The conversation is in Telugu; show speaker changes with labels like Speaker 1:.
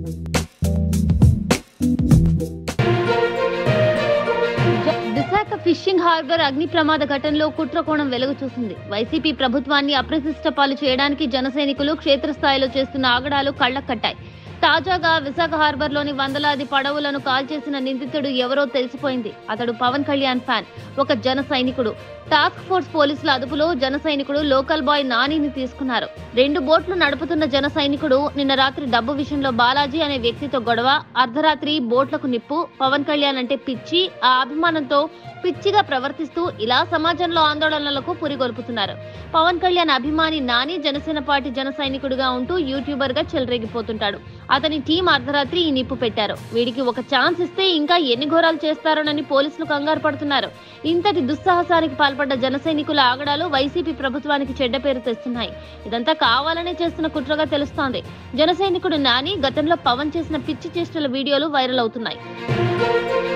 Speaker 1: జ- విశాఖ ఫిషింగ్ హార్బర్ అగ్ని ప్రమాద ఘటనలో కుట్ర కోణం వెలుగు చూసింది వైసీపీ ప్రభుత్వాన్ని అప్రతిష్ట పాలు చేయడానికి జన సైనికులు క్షేత్రస్థాయిలో చేస్తున్న ఆగడాలు కళ్ళకు కట్టాయి తాజాగా విశాఖ హార్బర్లోని వందలాది పడవలను కాల్చేసిన నిందితుడు ఎవరో తెలిసిపోయింది అతడు పవన్ కళ్యాణ్ ఫ్యాన్ ఒక జన సైనికుడు టాస్క్ ఫోర్స్ పోలీసుల అదుపులో జన సైనికుడు లోకల్ బాయ్ నానిని తీసుకున్నారు రెండు బోట్లు నడుపుతున్న జన సైనికుడు నిన్న రాత్రి డబ్బు విషయంలో బాలాజీ అనే వ్యక్తితో గొడవ అర్ధరాత్రి బోట్లకు నిప్పు పవన్ కళ్యాణ్ అంటే పిచ్చి ఆ అభిమానంతో పిచ్చిగా ప్రవర్తిస్తూ ఇలా సమాజంలో ఆందోళనలకు పురిగొల్పుతున్నారు పవన్ కళ్యాణ్ అభిమాని నాని జనసేన పార్టీ జన సైనికుడిగా ఉంటూ యూట్యూబర్ గా చెలరేగిపోతుంటాడు అతని టీం అర్ధరాత్రి ఈ నిప్పు పెట్టారు వీడికి ఒక ఛాన్స్ ఇస్తే ఇంకా ఎన్ని ఘోరాలు చేస్తారోనని పోలీసులు కంగారు పడుతున్నారు ఇంతటి దుస్సాహసానికి పాల్పడ్డ జన సైనికుల ఆగడాలు వైసీపీ ప్రభుత్వానికి చెడ్డ పేరు తెస్తున్నాయి ఇదంతా కావాలనే చేస్తున్న కుట్రగా తెలుస్తోంది జన సైనికుడు నాని గతంలో పవన్ చేసిన పిచ్చి చేష్టల వీడియోలు వైరల్ అవుతున్నాయి